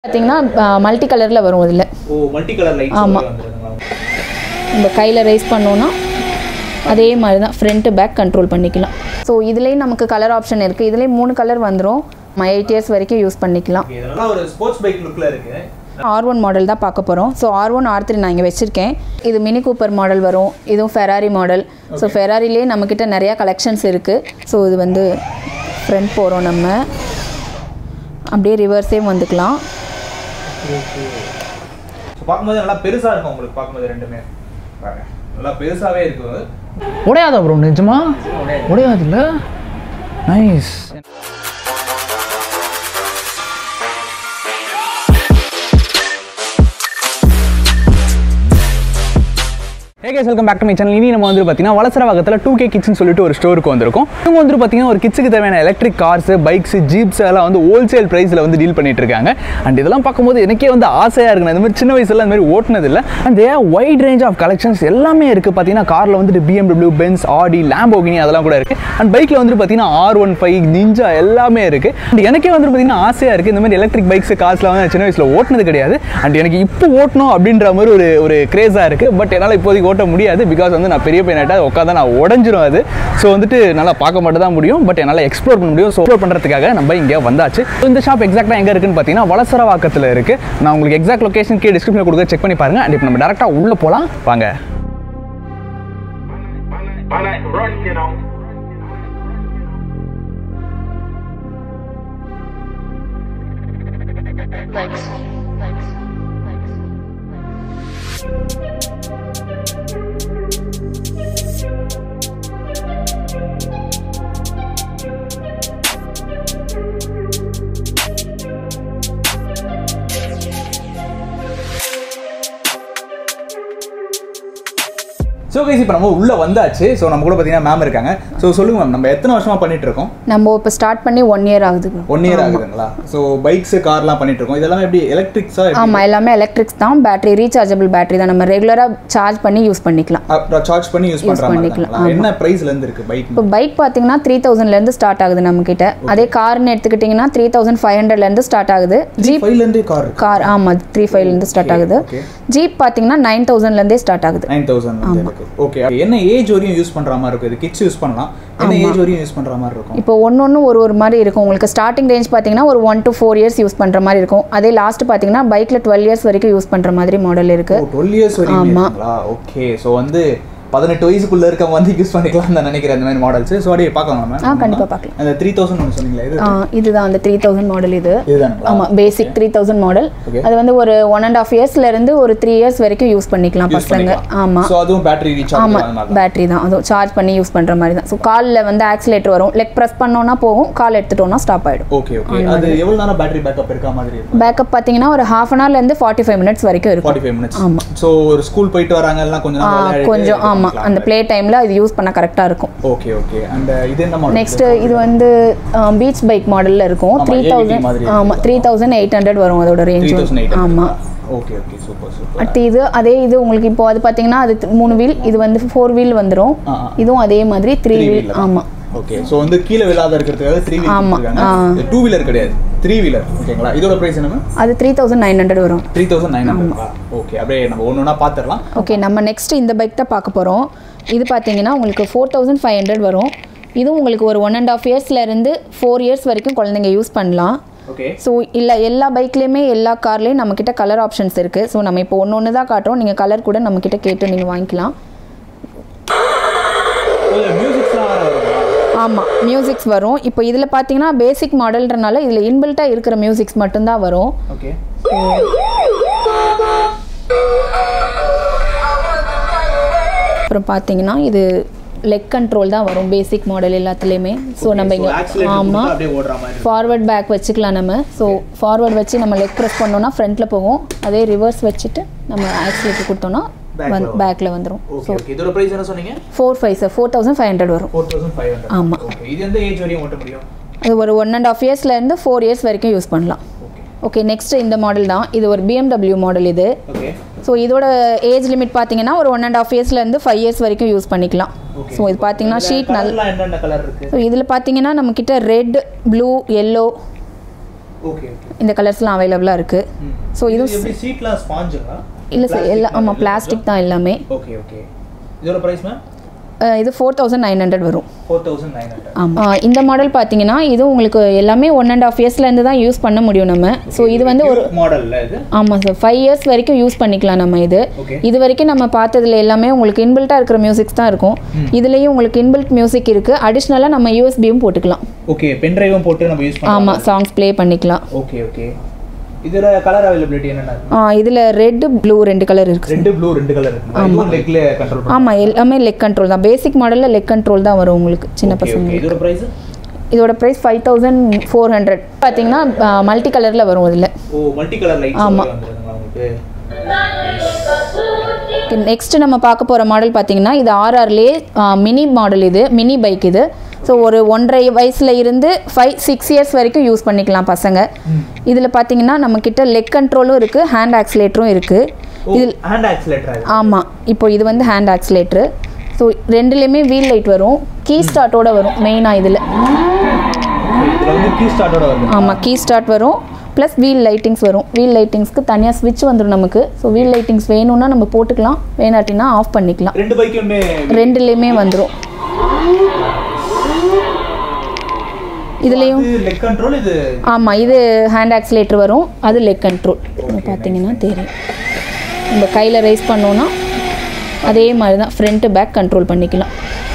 பார்த்தீங்கன்னா மல்டி கலரில் வரும் இதில் ஓ மல்டி கலர் லைட் ஆமா. வந்துருதுங்களா நம்ம கையில் ரைஸ் பண்ணோன்னா அதே மாதிரி தான் ஃப்ரண்ட் பேக் கண்ட்ரோல் பண்ணிக்கலாம் ஸோ இதுலேயும் நமக்கு கலர் ஆப்ஷன் இருக்குது இதுலேயும் மூணு கலர் வந்துடும் எயிட் இயர்ஸ் வரைக்கும் யூஸ் பண்ணிக்கலாம் ஓகே இதெல்லாம் ஒரு ஸ்போர்ட்ஸ் பைக் லுக்ல இருக்கு ஆர் ஒன் மாடல் தான் பார்க்க போகிறோம் so R one R three நான் இங்கே வச்சுருக்கேன் இது மினி கூப்பர் மாடல் வரும் இதுவும் ஃபெராரி மாடல் ஸோ ஃபெராரிலே நம்மக்கிட்ட நிறையா கலெக்ஷன்ஸ் இருக்குது ஸோ இது வந்து ஃப்ரண்ட் போகிறோம் நம்ம அப்படியே ரிவர்ஸே வந்துக்கலாம் ஸோ பார்க்கும்போது நல்லா பெருசா இருக்கும் உங்களுக்கு பார்க்கும்போது ரெண்டுமே பாருங்க நல்லா பெருசாவே இருக்கு உடையாதா ப்ரோ நிஜமா உடையாதுல்ல nice hey guys welcome back to my channel இனி நம்ம வந்து பார்த்தீங்கன்னா வளசரவாகத்தில் டூ கே கிட்ஸ்னு சொல்லிட்டு ஒரு ஸ்டோருக்கு வந்திருக்கோம் இவங்க வந்து பார்த்தீங்கன்னா ஒரு கிட்ஸுக்கு தேவையான எலக்ட்ரிக் கார்ஸ் பைக்ஸ் ஜீப்ஸ் எல்லாம் வந்து ஹோல்சேல் ப்ரைஸில் வந்து டீல் பண்ணிட்டு இருக்காங்க அண்ட் இதெல்லாம் பார்க்கும்போது எனக்கே வந்து ஆசையாக இருக்குங்க இந்த மாதிரி சின்ன வயசுல இந்த மாதிரி ஓட்டுனது இல்லை and wide range of collections எல்லாமே இருக்குது பார்த்தீங்கன்னா காரில் வந்துட்டு BMW பென்ஸ் ஆடி லேம்போகினி அதெல்லாம் கூட இருக்குது அண்ட் பைக்கில் வந்துட்டு பார்த்தீங்கன்னா ஆர் ஒன் ஃபைவ் நிஞ்சா எல்லாமே இருக்குது அண்ட் எனக்கே வந்து பார்த்தீங்கன்னா ஆசையாக இருக்குது இந்த மாதிரி எலக்ட்ரிக் பைக்ஸ் கார்ஸ்லாம் வந்து நான் சின்ன வயசில் ஓட்டுனது கிடையாது அண்ட் எனக்கு இப்போ ஓட்டணும் அப்படின்ற மாதிரி ஒரு ஒரு கிரேஸாக இருக்குது பட் என்னால் இப்போதைக்கு ஓட்ட முடியாது பிகாஸ் வந்து நான் பெரிய பையனாட்டா உட்காந்து நான் உடஞ்சிரும் அது ஸோ வந்துட்டு நல்லா பார்க்க மட்டும் தான் முடியும் பட் என்னால் எக்ஸ்ப்ளோர் பண்ண முடியும் ஸோ எக்ஸ்ப்ளோர் பண்ணுறதுக்காக நம்ம இங்கே வந்தாச்சு So, இந்த ஷாப் எக்ஸாக்டாக எங்கே இருக்குன்னு பார்த்தீங்கன்னா வளசரவாக்கத்தில் இருக்குது நான் உங்களுக்கு எக்ஸாக்ட் லொகேஷன் கீழே டிஸ்கிரிப்ஷனில் கொடுக்க செக் பண்ணி பாருங்க அண்ட் இப்போ நம்ம டேரெக்டாக உள்ளே போகலாம் வாங்க I like run, you know. legs, legs, legs, legs. So guys இப்போ நம்ம உள்ள வந்தாச்சு ஸோ நம்ம கூட பார்த்தீங்கன்னா மேம் இருக்காங்க ஸோ சொல்லுங்க மேம் நம்ம எத்தனை வருஷமா பண்ணிட்டு இருக்கோம் நம்ம இப்போ ஸ்டார்ட் பண்ணி ஒன் இயர் ஆகுது ஒன் இயர் ஆகுதுங்களா ஸோ பைக்ஸ் கார்லாம் பண்ணிட்டு இருக்கோம் இதெல்லாம் எப்படி எலக்ட்ரிக்ஸா ஆமாம் எல்லாமே எலக்ட்ரிக்ஸ் தான் பேட்டரி ரீசார்ஜபிள் பேட்டரி தான் நம்ம ரெகுலராக சார்ஜ் பண்ணி யூஸ் பண்ணிக்கலாம் சார்ஜ் பண்ணி யூஸ் பண்ற மாதிரி பண்ணிக்கலாம், தாங்களா? என்ன பிரைஸ்ல இருந்து இருக்கு பைக் இப்போ பைக் பார்த்தீங்கன்னா த்ரீ தௌசண்ட்லேருந்து ஸ்டார்ட் ஆகுது நம்மக்கிட்ட அதே கார்னு எடுத்துக்கிட்டிங்கன்னா த்ரீ தௌசண்ட் ஃபைவ் ஹண்ட்ரட்லேருந்து ஸ்டார்ட் ஆகுது ஜீப் ஃபைவ்ல இருந்தே கார் இருக்கு கார் ஆமாம் த்ரீ ஃபைவ்லேருந்து ஸ்டார்ட் ஆகுது okay. ஜீப் பார்த்தீங்கன்னா நைன் தௌசண்ட்லேருந்தே ஸ்டார்ட் ஆகுது நைன் தௌசண்ட் இருக்கு ஓகே என்ன ஏஜ் வரையும் யூஸ் பண்ற மாதிரி இருக்கும் இது கிட்ஸ் யூஸ் பண்ணலாம் என்ன ஏஜ் வரையும் யூஸ் பண்ற மாதிரி இருக்கும் இப்போ ஒன்று ஒன்று ஒரு ஒரு மாதிரி இருக்கும் உங்களுக்கு ஸ்டார்டிங் ரேஞ்ச் பார்த்தீங்கன்னா ஒரு one to four years use பண்ணுற மாதிரி இருக்கும் அதே லாஸ்ட் பார்த்தீங்கன்னா பைக்கில் டுவெல் இயர்ஸ் வரைக்கும் யூஸ் பண்ணுற மாதிரி மாடல் இருக்குது டுவெல் இயர்ஸ் வரையும் இருக்குங்களா ஓகே ஸோ வந்து பதினெட்டு வயசுக்குள்ள இருக்கவங்க வந்து யூஸ் பண்ணிக்கலாம் தான் நினைக்கிறேன் இந்த மாதிரி மாடல்ஸ் ஸோ அப்படியே பார்க்கலாம் மேம் ஆ கண்டிப்பாக பார்க்கலாம் அந்த த்ரீ தௌசண்ட் ஒன்று சொன்னீங்களா இது ஆ, இதுதான் அந்த த்ரீ தௌசண்ட் மாடல் இது இதுதானுங்களா ஆமாம் basic three thousand model Okay. அது வந்து ஒரு ஒன் அண்ட் ஆஃப் இயர்ஸ்லேருந்து ஒரு த்ரீ இயர்ஸ் வரைக்கும் யூஸ் பண்ணிக்கலாம் யூஸ் பசங்க பண்ணிக்கலாம் ஆமாம் ஸோ அதுவும் பேட்டரி ரீசார்ஜ் ஆமாம் பேட்டரி தான் அதுவும் சார்ஜ் பண்ணி யூஸ் பண்ணுற மாதிரி தான் ஸோ காலில் வந்து ஆக்சிலேட்டர் வரும் லெக் ப்ரெஸ் பண்ணோன்னா போகும் கால் எடுத்துட்டோன்னா ஸ்டாப் ஆகிடும் ஓகே ஓகே அது எவ்வளவு நேரம் பேட்டரி பேக்கப் இருக்க மாதிரி இருக்கும் பேக்கப் பார்த்தீங்கன்னா ஒரு ஹாஃப் அன் ஹவர்லேருந்து ஃபார்ட்டி ஃபைவ் மினிட்ஸ் வரைக்கும் இருக்கும் ஃபார்ட்டி ஃபைவ் மினிட்ஸ் ஆமா. ஸோ ஒரு ஸ்கூல் போயிட்டு வராங்க எல்லாம் கொஞ்சம் ஆ, நேரம் விளையாடிட்டு கொஞ்சம் இது ஆமாம் பண்ணிக்கலாம். அந்த ப்ளே டைமில் இது யூஸ் பண்ண கரெக்டாக இருக்கும் ஓகே ஓகே அண்ட் இது என்ன மாடல் நெக்ஸ்ட் இது வந்து பீச் பைக் மாடலில் இருக்கும் ஆமா, த்ரீ ABT தௌசண்ட் மாதிரி ஆமாம் த்ரீ தௌசண்ட் எயிட் ஹண்ட்ரட் வரும் அதோட த்ரீ ரேஞ்ச் தௌசண்ட் எயிட் ஆமாம் ஓகே ஓகே சூப்பர் சூப்பர் அடுத்து இது அதே இது உங்களுக்கு இப்போ அது பார்த்தீங்கன்னா அது th- மூணு வீல் இது வந்து ஃபோர் வீல் வந்துடும் ஆ, ஆ. இதுவும் அதே மாதிரி த்ரீ Three வீல் wheel. ஆமாம் ஓகே ஸோ வந்து கீழே விழாத இருக்கிறதுக்காக த்ரீ ஆமா, வீலர் ஆ. டூ வீலர் கிடையாது த்ரீ வீலர் ஓகேங்களா இதோட பிரைஸ் என்ன அது த்ரீ தௌசண்ட் நைன் ஹண்ட்ரட் வரும் த்ரீ தௌசண்ட் நைன் ஹண்ட்ரடா ஓகே அப்படியே நம்ம ஒன்று ஒன்றா பார்த்துடலாம் ஓகே நம்ம நெக்ஸ்ட் இந்த பைக் தான் பார்க்க போகிறோம் இது பார்த்தீங்கன்னா உங்களுக்கு ஃபோர் தௌசண்ட் ஃபைவ் ஹண்ட்ரட் வரும் இதுவும் உங்களுக்கு ஒரு ஒன் அண்ட் ஆஃப் இயர்ஸ்லேருந்து ஃபோர் இயர்ஸ் வரைக்கும் குழந்தைங்க யூஸ் பண்ணலாம் ஓகே ஸோ இல்லை எல்லா பைக்லேயுமே எல்லா கார்லேயும் நம்மக்கிட்ட கலர் ஆப்ஷன்ஸ் இருக்குது ஸோ நம்ம இப்போ ஒன்று ஒன்று தான் காட்டுறோம் நீங்கள் கலர் கூட நம்மக்கிட்ட கேட்டு நீங்கள் வாங்கிக்கலாம் மியூசிக்ஸ்லாம் வேறு வருங்களா ஆமாம் மியூசிக்ஸ் வரும் இப்போ இதில் பார்த்தீங்கன்னா பேசிக் மாடல்ன்றனால இதில் இன்பில்ட்டாக இருக்கிற மியூசிக்ஸ் மட்டும்தான் வரும் ஓகே அப்புறம் பார்த்தீங்கன்னா இது லெக் கண்ட்ரோல் தான் வரும் பேசிக் மாடல் எல்லாத்துலேயுமே ஸோ நம்ம இங்கே ஆமாம் அப்படியே ஓடுற மாதிரி ஃபார்வர்ட் பேக் வச்சுக்கலாம் நம்ம ஸோ ஃபார்வர்ட் வச்சு நம்ம லெக் ப்ரெஸ் பண்ணோன்னா ஃப்ரண்ட்டில் போகும் அதே ரிவர்ஸ் வச்சுட்டு நம்ம ஆக்சிலேட்டர் கொடுத்தோன்னா Back ல வரும். பேக்கில் வந்துடும் ஓகே ஓகே இதோட பிரைஸ் என்ன சொன்னீங்க four five sir four thousand five hundred வரும் ஃபோர் தௌசண்ட் ஃபைவ் ஹண்ட்ரட் ஆமா. ஓகே இது எந்த ஏஜ் வரையும் ஓட்ட முடியும் அது ஒரு ஒன் அண்ட் ஆஃப் இயர்ஸ்லேருந்து ஃபோர் இயர்ஸ் வரைக்கும் யூஸ் பண்ணலாம் ஓகே ஓகே நெக்ஸ்ட் இந்த மாடல் தான் இது ஒரு BMW மாடல் இது ஓகே ஸோ இதோட ஏஜ் லிமிட் பார்த்தீங்கன்னா ஒரு ஒன் அண்ட் ஆஃப் இயர்ஸ்லேருந்து ஃபைவ் இயர்ஸ் வரைக்கும் யூஸ் பண்ணிக்கலாம் ஓகே ஸோ இது பார்த்தீங்கன்னா ஷீட் நல்ல கலர்லாம் என்னென்ன கலர் இருக்கு ஸோ இதில் பார்த்தீங்கன்னா நம்மக்கிட்ட red blue yellow okay okay இந்த கலர்ஸ்லாம் அவைலபிளாக இருக்குது ஸோ இது இதுவும் எப்படி சீட்லாம் ஸ்பாஞ்சுங்களா இல்லை சார் எல்லாம் ஆமாம் பிளாஸ்டிக் தான் எல்லாமே ஓகே ஓகே இதோட பிரைஸ் மேம் அஹ் இது ஃபோர் தௌசண்ட் நைன் ஹண்ட்ரட் வரும் ஃபோர் தௌசண்ட் நைன் ஹண்ட்ரட் ஆமாம் இந்த மாடல் பார்த்தீங்கன்னா இது உங்களுக்கு எல்லாமே ஒன் அண்ட் ஆஃப் இயர்ஸ்லேருந்து தான் யூஸ் பண்ண முடியும் நம்ம ஸோ இது வந்து ஒரு மாடல்ல இது ஆமாம் சார் ஃபைவ் இயர்ஸ் வரைக்கும் யூஸ் பண்ணிக்கலாம் நம்ம இது Okay. இது வரைக்கும் நம்ம பார்த்ததுல எல்லாமே உங்களுக்கு இன்பில்ட்டாக இருக்கிற மியூசிக்ஸ் தான் இருக்கும் இதுலேயும் உங்களுக்கு இன்பில்ட் மியூசிக் இருக்குது அடிஷ்னலாக நம்ம யூஎஸ்பியும் போட்டுக்கலாம் ஓகே பென் டிரைவும் போட்டு நம்ம யூஸ் பண்ணலாம் ஆமாம் சாங்ஸ் ப்ளே பண்ணிக்கலாம் ஓகே ஓகே இதுல கலர் அவைலபிலிட்டி என்னென்ன இருக்கு இதில் ரெட்டு ப்ளூ ரெண்டு கலர் இருக்குது ரெண்டு ப்ளூ ரெண்டு கலர் இருக்கு இதுவும் லெக்ல கண்ட்ரோல் பண்ணும் ஆமாம் எல்லாமே லெக் கண்ட்ரோல் தான் பேசிக் மாடலில் லெக் கண்ட்ரோல் தான் வரும் உங்களுக்கு சின்ன ஓகே பசங்க ஓகே இதோட பிரைஸ் இதோட price five thousand four hundred பார்த்தீங்கன்னா மல்டி கலரில் வரும் இதில் ஓ மல்டி கலர் லைட்ஸ் ஆமா. வந்துருங்களா உங்களுக்கு நெக்ஸ்ட் நம்ம பார்க்க போகிற மாடல் பார்த்தீங்கன்னா இது ஆர்ஆர்லேயே மினி மாடல் இது மினி பைக் இது ஸோ ஒரு ஒன்றரை வயசுல இருந்து ஃபைவ் சிக்ஸ் இயர்ஸ் வரைக்கும் யூஸ் பண்ணிக்கலாம் பசங்க இதில் பார்த்தீங்கன்னா நம்மக்கிட்ட லெக் கண்ட்ரோலும் இருக்குது ஹேண்ட் ஆக்சிலேட்டரும் இருக்குது இதில் ஹேண்ட் ஆக்சிலேட்டர் இது ஆமாம் இப்போ இது வந்து ஹேண்ட் ஆக்சிலேட்ரு ஸோ ரெண்டுலேயுமே வீல் லைட் வரும் கீ ஸ்டார்ட்டோட வரும் மெயினாக இதில் இதுல வந்து கீ ஸ்டார்ட்டோட வருது ஆமாம் கீ ஸ்டார்ட் வரும் ப்ளஸ் வீல் லைட்டிங்ஸ் வரும் வீல் லைட்டிங்ஸ்க்கு தனியாக ஸ்விட்ச் வந்துடும் நமக்கு ஸோ வீல் லைட்டிங்ஸ் வேணும்னா நம்ம போட்டுக்கலாம் வேணாட்டினா ஆஃப் பண்ணிக்கலாம் ரெண்டு பைக்குமே ரெண்டுலேயுமே வந்துடும் இதுலேயும் லெக் கண்ட்ரோல் இது ஆமாம் இது ஹேண்ட் ஆக்சிலேட்டர் வரும் அது லெக் கண்ட்ரோல் பார்த்தீங்கன்னா தெரியும் நம்ம கையில் ரைஸ் பண்ணோன்னா அதே மாதிரி தான் ஃப்ரண்ட்டு பேக் கண்ட்ரோல் பண்ணிக்கலாம்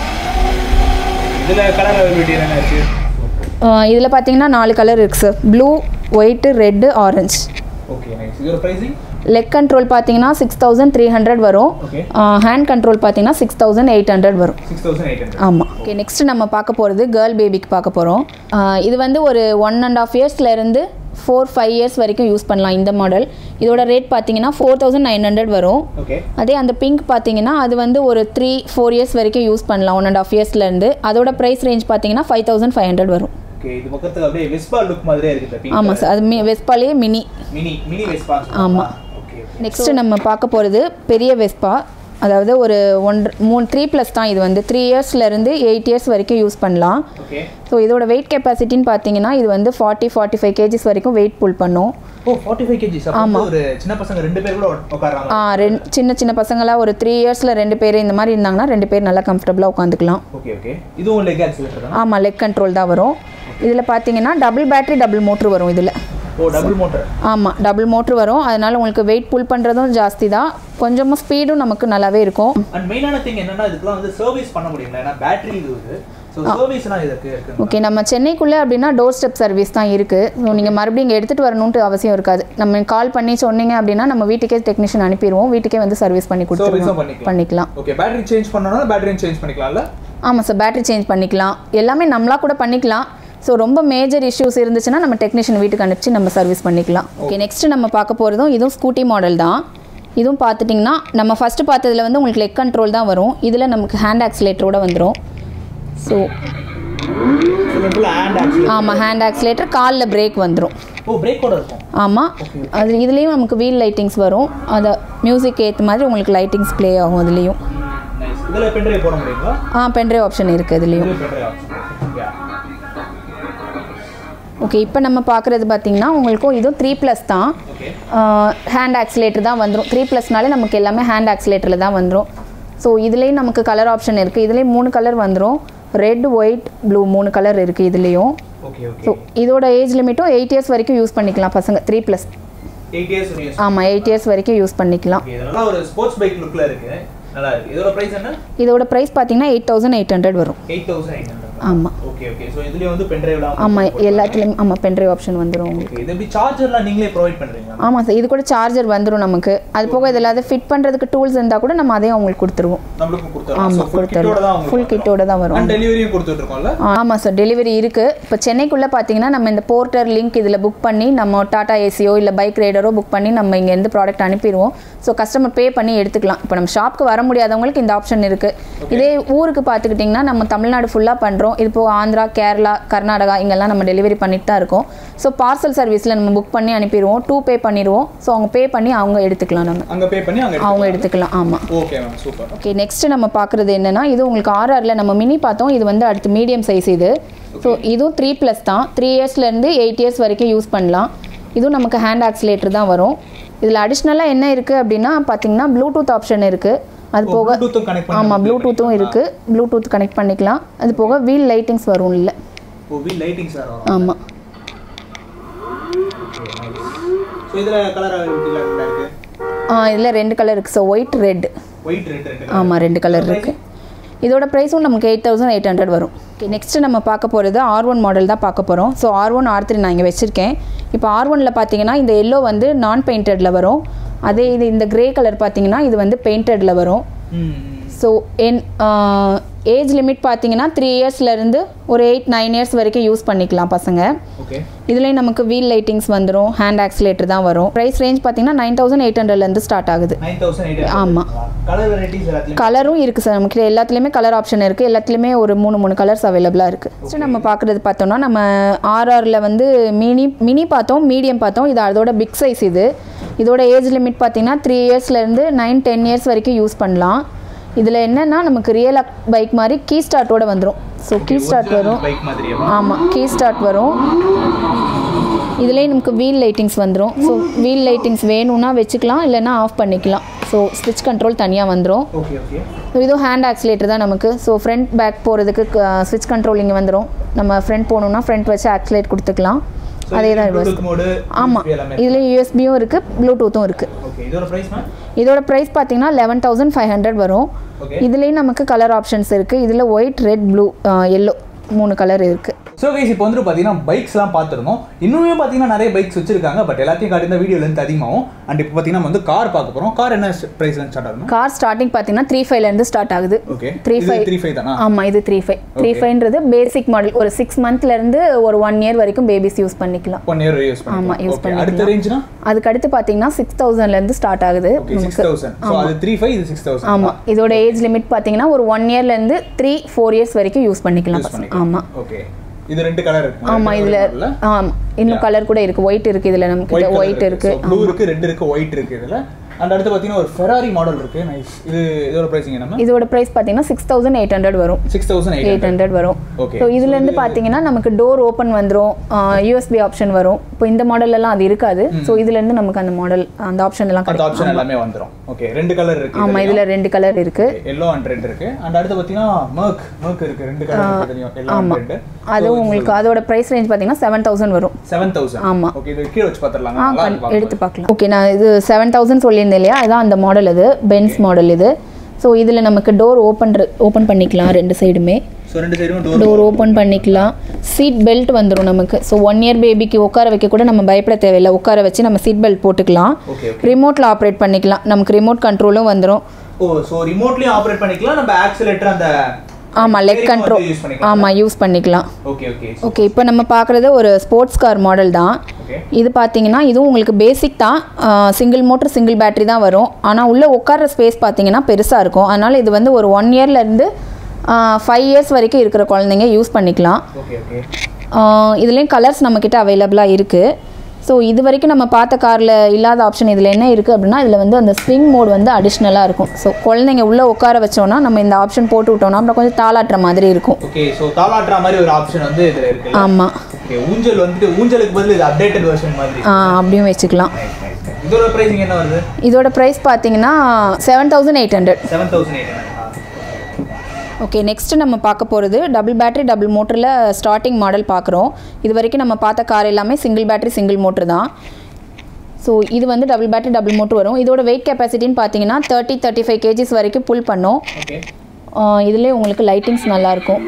இதுல கலர் அவைலபிலிட்டி என்னென்ன இருக்கு இதில் பார்த்தீங்கன்னா நாலு கலர் இருக்குது sir blue white red orange okay nice இதோட பிரைசிங் லெக் கண்ட்ரோல் பார்த்தீங்கன்னா சிக்ஸ் தௌசண்ட் த்ரீ ஹண்ட்ரட் வரும் Okay. ஹேண்ட் கண்ட்ரோல் பார்த்தீங்கன்னா சிக்ஸ் தௌசண்ட் எயிட் ஹண்ட்ரட் வரும் சிக்ஸ் தௌசண்ட் எயிட் ஹண்ட்ரட் ஆமாம் ஓகே நெக்ஸ்ட் நம்ம பார்க்க போகிறது கேர்ள் பேபிக்கு பார்க்க போகிறோம் இது வந்து ஒரு ஒன் அண்ட் ஆஃப் இயர்ஸ்லேருந்து ஃபோர் ஃபைவ் இயர்ஸ் வரைக்கும் யூஸ் பண்ணலாம் இந்த மாடல் இதோட ரேட் பார்த்தீங்கன்னா ஃபோர் தௌசண்ட் நைன் ஹண்ட்ரட் வரும் ஓகே அதே அந்த பிங்க் பார்த்தீங்கன்னா அது வந்து ஒரு த்ரீ ஃபோர் இயர்ஸ் வரைக்கும் யூஸ் பண்ணலாம் ஒன் அண்ட் ஆஃப் இயர்ஸ்லேருந்து அதோட ப்ரைஸ் ரேஞ்ச் பார்த்தீங்கன்னா ஃபைவ் தௌசண்ட் ஃபைவ் ஹண்ட்ரட் வரும் ஓகே இது பக்கத்துல அப்படியே வெஸ்பா லுக் மாதிரியே இருக்கு ஆமாம் சார் அது மி வெஸ்பாலே மினி மினி மினி வெஸ்பா ஆமா. ஓகே நெக்ஸ்ட் நம்ம பார்க்க போகிறது பெரிய வெஸ்பா அதாவது ஒரு ஒன்று மூணு த்ரீ ப்ளஸ் தான் இது வந்து த்ரீ இயர்ஸ்லேருந்து எயிட் இயர்ஸ் வரைக்கும் யூஸ் பண்ணலாம் ஓகே ஸோ இதோட வெயிட் கெப்பாசிட்டின்னு பார்த்தீங்கன்னா இது வந்து ஃபார்ட்டி ஃபார்ட்டி ஃபைவ் கேஜிஸ் வரைக்கும் வெயிட் புல் பண்ணும் ஓ 45 ஃபைவ் கேஜிஸ் அப்போ ஒரு சின்ன பசங்க ரெண்டு பேர் கூட உட்காராங்க ஆ, ரெண் சின்ன சின்ன பசங்களாம் ஒரு த்ரீ இயர்ஸில் ரெண்டு பேர் இந்த மாதிரி இருந்தாங்கன்னா ரெண்டு பேர் நல்லா கம்ஃபர்டபுளாக உட்காந்துக்கலாம் ஓகே ஓகே இதுவும் லெக் ஆக்சிலேட்டர் தான் ஆமாம் லெக் கண்ட்ரோல் தான் வரும் இதில் பார்த்தீங்கன்னா டபுள் பேட்டரி டபுள் மோட்ரு வரும் இதில் ஓ டபுள் மோட்டர் ஆமாம் டபுள் மோட்ரு வரும் அதனால் உங்களுக்கு வெயிட் புல் பண்ணுறதும் ஜாஸ்தி தான் கொஞ்சமாக ஸ்பீடும் நமக்கு நல்லாவே இருக்கும் அண்ட் மெயினான திங் என்னன்னா இதுக்கெல்லாம் வந்து சர்வீஸ் பண்ண முடியல ஏன்னா பேட்டரி இது இது ஸோ சர்வீஸ்லாம் இதுக்கு இருக்கு ஓகே நம்ம சென்னைக்குள்ளே அப்படின்னா டோர் ஸ்டெப் சர்வீஸ் தான் இருக்குது ஸோ நீங்கள் மறுபடியும் இங்கே எடுத்துகிட்டு வரணுன்ட்டு அவசியம் இருக்காது நம்ம கால் பண்ணி சொன்னீங்க அப்படின்னா நம்ம வீட்டுக்கே டெக்னீஷியன் அனுப்பிடுவோம் வீட்டுக்கே வந்து சர்வீஸ் பண்ணி சர்வீஸும் கொடுத்துருவோம் பண்ணிக்கலாம் பண்ணிக்கலாம் ஓகே பேட்டரி சேஞ்ச் பண்ணனும்னா பேட்டரியும் சேஞ்ச் பண்ணிக்கலாம்ல ஆமாம் சார் பேட்டரி சேஞ்ச் பண்ணிக்கலாம் எல்லாமே நம்மளா கூட பண்ணிக்கலாம் ஸோ ரொம்ப மேஜர் இஷ்யூஸ் இருந்துச்சுன்னா நம்ம டெக்னீஷியன் வீட்டுக்கு அனுப்பிச்சு நம்ம சர்வீஸ் பண்ணிக்கலாம் ஓகே நெக்ஸ்ட் நம்ம பார்க்க போகிறதும் இதுவும் ஸ்கூட்டி மாடல் தான் இதுவும் பார்த்துட்டிங்கன்னா நம்ம ஃபஸ்ட்டு பார்த்ததுல வந்து உங்களுக்கு லெக் கண்ட்ரோல் தான் வரும் இதில் நமக்கு ஹேண்ட் ஆக்சிலேட்டரோட வந்துடும் ஸோ ஃபுல் ஹேண்ட் ஆக்சுவலி ஆமாம் ஹேண்ட் ஆக்சிலேட்டர் காலில் பிரேக் வந்துடும் ஓ பிரேக்கோட இருக்கும் ஆமாம் அது இதுலேயும் நமக்கு வீல் லைட்டிங்ஸ் வரும் அதை மியூசிக் ஏற்ற மாதிரி உங்களுக்கு லைட்டிங்ஸ் ப்ளே ஆகும் அதுலேயும் நைஸ் இதில் பென்ட்ரைவ் போட முடியுங்களா ஆ பென்ட்ரைவ் ஆப்ஷன் இருக்குது இதுலேயும் இதுல பென்ட்ரைவ் ஆப்ஷன் யா ஓகே இப்போ நம்ம பார்க்குறது பார்த்தீங்கன்னா உங்களுக்கும் இதுவும் த்ரீ ப்ளஸ் தான் ஓகே ஹேண்ட் ஆக்சிலேட்டர் தான் வந்துடும் த்ரீ ப்ளஸ்னாலே நமக்கு எல்லாமே ஹேண்ட் ஆக்சிலேட்டரில் தான் வந்துடும் ஸோ இதுலேயும் நமக்கு கலர் ஆப்ஷன் இருக்குது இதுலேயும் மூணு கலர் வந்துடும் ரெட் ஒயிட் ப்ளூ மூணு கலர் இருக்குது இதுலேயும் ஓகே ஸோ ஓகே இதோட ஏஜ் லிமிட்டும் எயிட் இயர்ஸ் வரைக்கும் யூஸ் பண்ணிக்கலாம் பசங்க three plus eight years use ஆமாம் எயிட் இயர்ஸ் வரைக்கும் யூஸ் பண்ணிக்கலாம் ஓகே இது நல்லா ஒரு ஸ்போர்ட்ஸ் பைக் லுக்ல இருக்கு நல்லா இருக்கு இதோட பிரைஸ் என்ன இதோட ப்ரைஸ் பார்த்தீங்கன்னா எயிட் தௌசண்ட் எயிட் ஹண்ட்ரட் வரும் எயிட் தௌசண்ட் எயிட் ஹண்ட்ரட் ஆமாம் ஓகே ஓகே ஸோ இதுலயே வந்து பென்ட்ரைவ்லாம் ஆமாம் எல்லாத்துலேயும் ஆமாம் பென்ட்ரைவ் ஆப்ஷன் வந்துடும் உங்களுக்கு ஓகே இது எப்படி சார்ஜர்லாம் நீங்களே ப்ரொவைட் பண்றீங்களா ஆமாம் சார் இது கூட சார்ஜர் வந்துடும் நமக்கு அது போக இதில் அதை ஃபிட் பண்ணுறதுக்கு டூல்ஸ் இருந்தால் கூட நம்ம அதையும் அவங்களுக்கு கொடுத்துருவோம் நம்மளுக்கும் கொடுத்துறோம் ஆமாம் ஸோ ஃபுல் கிட்டோட தான் கொடுத்துருவோம் ஃபுல் கிட்டோட தான் வரும் அண்ட் டெலிவரியும் கொடுத்துட்டு இருக்கோம்ல ஆமாம் சார் டெலிவரி இருக்குது இப்போ சென்னைக்குள்ளே பார்த்தீங்கன்னா நம்ம இந்த போர்ட்டர் லிங்க் இதில் புக் பண்ணி நம்ம டாடா ஏசியோ இல்லை பைக் ரைடரோ புக் பண்ணி நம்ம இங்கேருந்து ப்ராடக்ட் அனுப்பிடுவோம் ஸோ கஸ்டமர் பே பண்ணி எடுத்துக்கலாம் இப்போ நம்ம ஷாப்க்கு வர முடியாதவங்களுக்கு இந்த ஆப்ஷன் இருக்குது இதே ஊருக்கு பார்த்துக்கிட்டிங்கன்னா நம்ம தமிழ்நாடு ஃபுல்லாக பண்ணுறோம் பண்ணுறோம் இது இப்போ ஆந்திரா கேரளா கர்நாடகா இங்கெல்லாம் நம்ம டெலிவரி பண்ணிட்டு தான் இருக்கோம் ஸோ பார்சல் சர்வீஸில் நம்ம புக் பண்ணி அனுப்பிடுவோம் டூ பே பண்ணிடுவோம் ஸோ அவங்க பே பண்ணி அவங்க எடுத்துக்கலாம் நம்ம அங்க பே பண்ணி அங்க அவங்க எடுத்துக்கலாம் ஆமாம் okay ma'am super okay next நம்ம பார்க்குறது என்னன்னா இது உங்களுக்கு ஆர்ஆரில் நம்ம மினி பார்த்தோம் இது வந்து அடுத்து மீடியம் சைஸ் இது ஸோ இதுவும் த்ரீ ப்ளஸ் தான் த்ரீ இயர்ஸ்லேருந்து எயிட் இயர்ஸ் வரைக்கும் யூஸ் பண்ணலாம் இதுவும் நமக்கு ஹேண்ட் ஆக்சிலேட்டர் தான் வரும் இதில் அடிஷ்னலாக என்ன இருக்குது அப்படின்னா பார்த்தீங்கன்னா ப்ளூடூத் ஆப்ஷன் இருக்குது அது போக ப்ளூடூத்தும் கனெக்ட் பண்ணி ஆமாம் ப்ளூடூத்தும் இருக்குது ப்ளூடூத் கனெக்ட் பண்ணிக்கலாம் அது போக வீல் லைட்டிங்ஸ் வரும் இல்லை ஓ வீல் லைட்டிங் சார் ஆமாம் ஸோ இதுல கலர் அவைலபிலிட்டில இருக்கு இதில் ரெண்டு கலர் இருக்குது so white red white red red ஆமாம் ரெண்டு கலர் இருக்குது இதோட ப்ரைஸும் நமக்கு எயிட் தௌசண்ட் எயிட் ஹண்ட்ரட் வரும் ஓகே நெக்ஸ்ட்டு நம்ம பார்க்க போகிறது ஆர் ஒன் மாடல் தான் பார்க்க போகிறோம் so R one R three நான் இங்கே வச்சுருக்கேன் இப்போ ஆர் ஒனில் பார்த்தீங்கன்னா இந்த எல்லோ வந்து நான் பெயிண்டடில் வரும் அதே இது இந்த கிரே கலர் பார்த்தீங்கன்னா இது வந்து பெயிண்டடில் வரும் ஸோ என் ஏஜ் லிமிட் பார்த்தீங்கன்னா த்ரீ இயர்ஸ்லேருந்து ஒரு எயிட் நைன் இயர்ஸ் வரைக்கும் யூஸ் பண்ணிக்கலாம் பசங்க ஓகே இதுலேயும் நமக்கு வீல் லைட்டிங்ஸ் வந்துடும் ஹேண்ட் ஆக்சிலேட்டர் தான் வரும் ப்ரைஸ் ரேஞ்ச் பார்த்தீங்கன்னா நைன் தௌசண்ட் எயிட் ஹண்ட்ரட்லேருந்து ஸ்டார்ட் ஆகுது நைன் தௌசண்ட் எயிட் ஆமா. கலர் வெரைட்டிஸ் எல்லாத்துலயும் கலரும் இருக்குது சார் நமக்கு எல்லாத்துலேயுமே கலர் ஆப்ஷன் இருக்குது எல்லாத்துலேயுமே ஒரு மூணு மூணு கலர்ஸ் அவைலபிளாக இருக்குது ஃபஸ்ட்டு நம்ம பார்க்குறது பார்த்தோம்னா நம்ம ஆர்ஆரில் வந்து மினி மினி பார்த்தோம் மீடியம் பார்த்தோம் இது அதோட பிக் சைஸ் இது இதோட ஏஜ் லிமிட் பார்த்தீங்கன்னா த்ரீ இயர்ஸ்லேருந்து நைன் டென் இயர்ஸ் வரைக்கும் யூஸ் பண்ணலாம் இதில் என்னென்னா நமக்கு ரியல் பைக் மாதிரி கீ ஸ்டார்ட்டோட வந்துடும் ஸோ கீ ஸ்டார்ட் வரும் பைக் மாதிரியா ஆமாம் கீ ஸ்டார்ட் வரும் இதுலேயே நமக்கு வீல் லைட்டிங்ஸ் வந்துடும் ஸோ வீல் லைட்டிங்ஸ் வேணும்னா வச்சுக்கலாம் இல்லைன்னா ஆஃப் பண்ணிக்கலாம் ஸோ ஸ்விட்ச் கண்ட்ரோல் தனியாக வந்துடும் ஓகே ஓகே ஸோ இதுவும் ஹேண்ட் ஆக்சிலேட்டர் தான் நமக்கு ஸோ ஃப்ரண்ட் பேக் போகிறதுக்கு ஸ்விட்ச் கண்ட்ரோல் இங்கே வந்துடும் நம்ம ஃப்ரண்ட் போகணுன்னா ஃப்ரண்ட் வச்சு ஆக்சிலேட் கொடுத்துக்கலாம் அதே தான் ப்ளூடூத் மோடு ஆமாம் எல்லாமே இதில் யூஎஸ்பியும் இருக்குது ப்ளூடூத்தும் இருக்குது ஓகே இதோட பிரைஸ் மேம் இதோட ப்ரைஸ் பார்த்தீங்கன்னா லெவன் தௌசண்ட் ஃபைவ் ஹண்ட்ரட் வரும் Okay. இதுலேயும் நமக்கு கலர் ஆப்ஷன்ஸ் இருக்குது இதில் ஒயிட் ரெட் ப்ளூ எல்லோ மூணு கலர் இருக்குது ஸோ கைஸ் இப்போ வந்து பார்த்தீங்கன்னா பைக்ஸ்லாம் பார்த்துருந்தோம் இன்னுமே பார்த்தீங்கன்னா நிறைய பைக்ஸ் வச்சிருக்காங்க பட் எல்லாத்தையும் காட்டி இந்த வீடியோ லென்த் அதிகமாகும் அண்ட் இப்போ பார்த்தீங்கன்னா நம்ம வந்து கார் பார்க்க போகிறோம் கார் என்ன ப்ரைஸ்ல ஸ்டார்ட் ஆகும் கார் ஸ்டார்டிங் பார்த்தீங்கன்னா த்ரீ ஃபைவ்லேருந்து ஸ்டார்ட் ஆகுது ஓகே த்ரீ இது ஃபைவ் த்ரீ ஃபைவ் தானா ஆமாம் இது த்ரீ ஃபைவ் த்ரீ ஃபைவ்ன்றது பேசிக் மாடல் ஒரு சிக்ஸ் மந்த்லேருந்து ஒரு ஒன் இயர் வரைக்கும் பேபிஸ் யூஸ் பண்ணிக்கலாம் ஒன் இயர் யூஸ் ஆமா, use ஓகே அடுத்த பண்ணிக்கலாம். ரேஞ்சுனா அதுக்கு அடுத்து பார்த்தீங்கன்னா சிக்ஸ் தௌசண்ட்லேருந்து ஸ்டார்ட் ஆகுது ஓகே சிக்ஸ் தௌசண்ட் ஸோ அது த்ரீ ஃபைவ் இது சிக்ஸ் தௌசண்ட் ஆமாம் இதோட ஏஜ் லிமிட் பார்த்தீங்கன்னா ஒரு ஒன் இயர்லேருந்து த்ரீ ஃபோர் இயர்ஸ் வரைக்கும் யூஸ் பண்ணிக்கலாம் யூஸ் பசங்க. பண்ணிக்கலாம் ஆமாம் ஓகே இது ரெண்டு கலர் இருக்கு ஆமாம் இதில் ஆமாம் இன்னும் கலர் கூட இருக்குது ஒயிட் இருக்குது இதில் நமக்கு ஒயிட் இருக்குது ப்ளூ இருக்கு ரெட் இருக்கு ஒயிட் இருக்கு இதுல அண்ட் அடுத்து பார்த்தீங்கன்னா ஒரு ஃபெராரி மாடல் இருக்கு நைஸ் இது இதோட பிரைஸிங் என்ன இதோட ப்ரைஸ் பார்த்தீங்கன்னா சிக்ஸ் தௌசண்ட் எயிட் ஹண்ட்ரட் வரும் சிக்ஸ் தௌசண்ட் எயிட் ஹண்ட்ரட் வரும் Okay. ஸோ இதுலேருந்து பார்த்தீங்கன்னா நமக்கு டோர் ஓப்பன் வந்துடும் யூஎஸ்பி ஆப்ஷன் வரும் இப்போ இந்த மாடல்லாம் அது இருக்காது ஸோ இதுலேருந்து நமக்கு அந்த மாடல் அந்த ஆப்ஷன் எல்லாம் அந்த கிடைக்கும் ஆப்ஷன் எல்லாமே வந்துரும் ஓகே ரெண்டு கலர் இருக்கு ஆமாம் இதில் ரெண்டு கலர் இருக்குது எல்லோ அண்ட் ரெட் இருக்கு அண்ட் அடுத்து பார்த்தீங்கன்னா மர்க் மர்க் இருக்கு ரெண்டு கலர் இருக்கு தெரியும் எல்லோ அண்ட் ஆமாம் ரெட் அதுவும் உங்களுக்கு அதோட ப்ரைஸ் ரேஞ்ச் பார்த்தீங்கன்னா செவன் தௌசண்ட் வரும் செவன் தௌசண்ட் ஆமா. ஓகே இது கீழே வச்சு பார்த்துடலாங்க ஆ நல்லா கண் இருக்கு எடுத்து பார்க்கலாம் ஓகே நான் இது செவன் தௌசண்ட் சொல்லியிருந்தேன் இல்லையா இதான் அந்த மாடல் இது பென்ஸ் மாடல் இது ஸோ இதில் நமக்கு டோர் ஓப்பன் ஓப்பன் பண்ணிக்கலாம் ரெண்டு சைடுமே ஸோ ரெண்டு சைடும் டோர் டோர் ஓப்பன் பண்ணிக்கலாம் சீட் பெல்ட் வந்துடும் நமக்கு ஸோ ஒன் இயர் பேபிக்கு உட்கார வைக்க கூட நம்ம பயப்பட தேவையில்லை உட்கார வச்சு நம்ம சீட் பெல்ட் போட்டுக்கலாம் ஓகே ரிமோட்டில் ஆப்ரேட் பண்ணிக்கலாம் நமக்கு ரிமோட் கண்ட்ரோலும் வந்துடும் ஓ ஸோ ரிமோட்லயும் ஆப்ரேட் பண்ணிக்கலாம் நம்ம ஆக்சிலேட்டர் அந்த ஆமாம் லெக் Steering கண்ட்ரோல் வந்து use பண்ணிக்கலாம். ஆமாம் யூஸ் பண்ணிக்கலாம் ஓகே ஓகே ஓகே இப்போ நம்ம பார்க்குறது ஒரு ஸ்போர்ட்ஸ் கார் மாடல் தான் ஓகே இது பார்த்தீங்கன்னா இதுவும் உங்களுக்கு பேசிக் தான் சிங்கிள் மோட்டர் சிங்கிள் பேட்டரி தான் வரும் ஆனால் உள்ளே உட்கார்ற ஸ்பேஸ் பார்த்தீங்கன்னா பெருசாக இருக்கும் அதனால் இது வந்து ஒரு ஒன் இயர்லேருந்து ஃபைவ் இயர்ஸ் வரைக்கும் இருக்கிற குழந்தைங்க யூஸ் பண்ணிக்கலாம் ஓகே ஓகே இதுலேயும் கலர்ஸ் நம்மக்கிட்ட அவைலபிளாக இருக்குது ஸோ இது வரைக்கும் நம்ம பார்த்த காரில் இல்லாத ஆப்ஷன் இதில் என்ன இருக்குது அப்படின்னா இதில் வந்து அந்த ஸ்விங் மோட் வந்து அடிஷ்னலாக இருக்கும் ஸோ குழந்தைங்க உள்ளே உட்கார வச்சோன்னா நம்ம இந்த ஆப்ஷன் போட்டு விட்டோம்னா அப்புறம் கொஞ்சம் தாளாட்டுற மாதிரி இருக்கும் ஓகே ஸோ தாளாட்டுற மாதிரி ஒரு ஆப்ஷன் வந்து இதுல இருக்கு ஆமாம் ஓகே ஊஞ்சல் வந்துட்டு ஊஞ்சலுக்கு பதில் இது அப்டேட்டட் வெர்ஷன் மாதிரி அப்படியும் வச்சுக்கலாம் Nice, nice, nice. இதோட பிரைசிங் என்ன வருது இதோட ப்ரைஸ் பார்த்தீங்கன்னா seven thousand eight hundred seven thousand eight okay next நம்ம பார்க்க போகிறது டபுள் பேட்டரி டபுள் மோட்டரில் ஸ்டார்டிங் மாடல் பார்க்குறோம் இது வரைக்கும் நம்ம பார்த்த கார் எல்லாமே சிங்கிள் பேட்டரி சிங்கிள் மோட்டர் தான் ஸோ இது வந்து டபுள் பேட்டரி டபுள் மோட்டர் வரும் இதோட வெயிட் கெப்பாசிட்டின்னு பார்த்தீங்கன்னா தேர்ட்டி தேர்ட்டி ஃபைவ் கேஜிஸ் வரைக்கும் புல் பண்ணும் ஓகே இதிலே உங்களுக்கு லைட்டிங்ஸ் நல்லாயிருக்கும்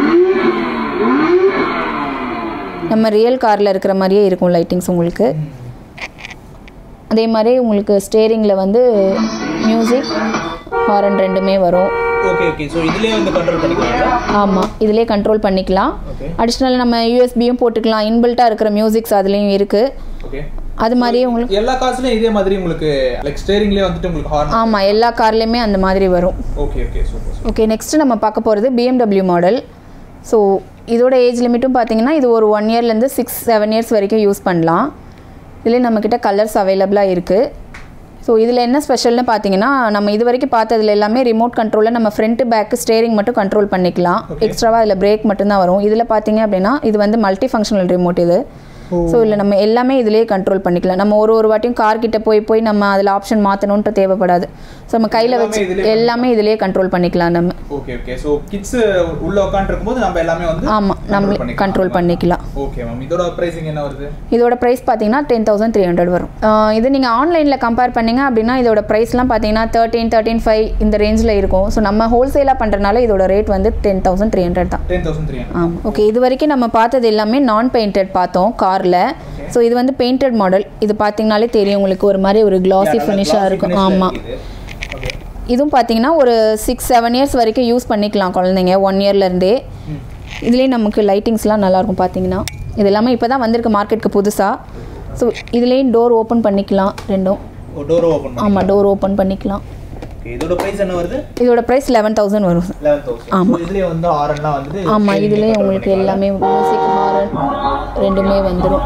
நம்ம ரியல் காரில் இருக்கிற மாதிரியே இருக்கும் லைட்டிங்ஸ் உங்களுக்கு அதே மாதிரி உங்களுக்கு ஸ்டேரிங்கில் வந்து மியூசிக் ஹாரன் ரெண்டுமே வரும் ஓகே ஓகே ஸோ இதுலயே வந்து கண்ட்ரோல் பண்ணிக்கலாம் ஆமாம் இதிலே கண்ட்ரோல் பண்ணிக்கலாம் Okay. அடிஷ்னலாக நம்ம யூஎஸ்பியும் போட்டுக்கலாம் இன்பில்ட்டாக இருக்கிற மியூசிக்ஸ் அதுலேயும் இருக்குது ஓகே அது மாதிரியே உங்களுக்கு எல்லா காசுலயும் இதே மாதிரி உங்களுக்கு லைக் ஸ்டேரிங்லேயே வந்துட்டு உங்களுக்கு ஹார்ன் ஆமாம் எல்லா கார்லேயுமே அந்த மாதிரி வரும் okay okay super okay next நம்ம பார்க்க போகிறது பிஎம்டபிள்யூ மாடல் ஸோ இதோட ஏஜ் லிமிட்டும் பார்த்தீங்கன்னா இது ஒரு ஒன் இயர்லேருந்து சிக்ஸ் செவன் இயர்ஸ் வரைக்கும் யூஸ் பண்ணலாம் இதுலேயே நம்மக்கிட்ட கலர்ஸ் அவைலபிளாக இருக்குது ஸோ இதில் என்ன ஸ்பெஷல்னு பார்த்தீங்கன்னா நம்ம இது வரைக்கும் பார்த்ததுல எல்லாமே ரிமோட் கண்ட்ரோலில் நம்ம ஃப்ரண்ட் பேக்கு ஸ்டேரிங் மட்டும் கண்ட்ரோல் பண்ணிக்கலாம் எக்ஸ்ட்ராவாக இதில் பிரேக் மட்டும்தான் வரும் இதில் பார்த்தீங்க அப்படின்னா இது வந்து மல்டி ஃபங்க்ஷனல் ரிமோட் இது ஸோ இல்லை நம்ம எல்லாமே இதிலேயே கண்ட்ரோல் பண்ணிக்கலாம் நம்ம ஒரு ஒரு வாட்டியும் கார் கிட்ட போய் போய் நம்ம அதில் ஆப்ஷன் மாற்றணுன்ட்டு தேவைப்படாது ஸோ நம்ம கையில் எல்லாமே வச்சு இதிலே எல்லாமே இதிலேயே கண்ட்ரோல் பண்ணிக்கலாம் நம்ம ஓகே ஓகே ஸோ கிட்ஸ் உள்ள உட்காந்துருக்கும் போது நம்ம எல்லாமே வந்து ஆமாம் நம்ம கண்ட்ரோல் பண்ணிக்கலாம் ஓகே மேம் இதோட ப்ரைஸிங் என்ன வருது இதோட ப்ரைஸ் பார்த்தீங்கன்னா டென் தௌசண்ட் த்ரீ ஹண்ட்ரட் வரும் ஆஹ் இது நீங்கள் ஆன்லைனில் கம்பேர் பண்ணீங்க அப்படின்னா இதோட ப்ரைஸ்லாம் பார்த்தீங்கன்னா தேர்ட்டீன் தேர்ட்டின் ஃபைவ் இந்த ரேஞ்சில் இருக்கும் ஸோ நம்ம ஹோல்சேலாக பண்ணுறனால இதோட ரேட் வந்து டென் தௌசண்ட் த்ரீ ஹண்ட்ரட் தான் டென் தௌசண்ட் த்ரீ ஆமாம் ஓகே இது வரைக்கும் நம்ம பார்த்தது எல்லாமே நான் பெயிண்டட் பார்த்தோம் காரில் ஸோ இது வந்து பெயிண்டட் மாடல் இது பார்த்தீங்கனாலே தெரியும் உங்களுக்கு ஒரு மாதிரி ஒரு கிளாசி ஃபினிஷாக இருக்கும் ஆமாம் ஓகே இதுவும் பார்த்தீங்கன்னா ஒரு சிக்ஸ் செவன் இயர்ஸ் வரைக்கும் யூஸ் பண்ணிக்கலாம் குழந்தைங்க ஒன் இயர்லேருந்தே இதுலேயே நமக்கு லைட்டிங்ஸ்லாம் நல்லாயிருக்கும் பார்த்தீங்கன்னா இது எல்லாமே இப்போ தான் வந்திருக்கு மார்க்கெட்டுக்கு புதுசாக ஸோ இதுலேயும் டோர் ஓப்பன் பண்ணிக்கலாம் ரெண்டும் டோர் ஓப்பன் ஆமாம் டோர் ஓப்பன் பண்ணிக்கலாம் ஓகே இதோட ப்ரைஸ் என்ன வருது இதோட ப்ரைஸ் லெவன் தௌசண்ட் வரும் லெவன் தௌசண்ட் ஆமா. இதுலேயே வந்து ஆரன்லாம் வந்து ஆமாம் இதுலேயே உங்களுக்கு எல்லாமே மியூசிக் ஹாரன் ரெண்டுமே வந்துடும்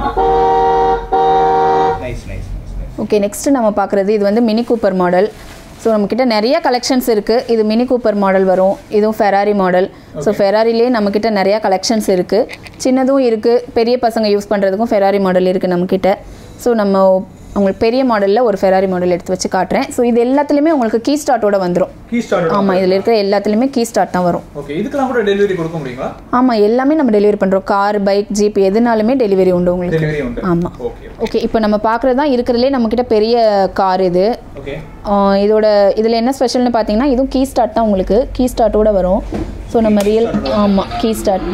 nice nice nice okay next நம்ம பார்க்குறது இது வந்து மினி கூப்பர் மாடல் ஸோ நம்மக்கிட்ட நிறைய கலெக்ஷன்ஸ் இருக்குது இது மினி கூப்பர் மாடல் வரும் இதுவும் ஃபெராரி மாடல் ஸோ ஃபெராரிலே நம்மக்கிட்ட நிறையா கலெக்ஷன்ஸ் இருக்குது சின்னதும் இருக்குது பெரிய பசங்க யூஸ் பண்ணுறதுக்கும் ஃபெராரி மாடல் இருக்குது நம்மக்கிட்ட ஸோ நம்ம உங்களுக்கு பெரிய மாடலில் ஒரு ஃபெராரி மாடல் எடுத்து வச்சு காட்டுறேன் ஸோ இது எல்லாத்துலேயுமே உங்களுக்கு கீ ஸ்டார்ட்டோட வந்துடும் கீ ஸ்டார்ட் ஆமாம் இதில் இருக்கிற எல்லாத்துலேயுமே கீ ஸ்டார்ட் தான் வரும் ஓகே இதுக்கெல்லாம் கூட டெலிவரி கொடுக்க முடியுங்களா ஆமாம் எல்லாமே நம்ம டெலிவரி பண்ணுறோம் கார் பைக் ஜீப் எதுனாலுமே டெலிவரி உண்டு உங்களுக்கு டெலிவரி உண்டு ஆமாம் ஓகே ஓகே இப்போ நம்ம பார்க்குறது தான் இருக்கிறதுலே நம்மக்கிட்ட பெரிய கார் இது ஓகே ஆஹ் இதோட இதில் என்ன ஸ்பெஷல்னு பார்த்தீங்கன்னா இதுவும் கீ ஸ்டார்ட் தான் உங்களுக்கு கீ ஸ்டார்ட்டோட வரும் ஸோ நம்ம ரியல் ஆமாம் கீ ஸ்டார்ட்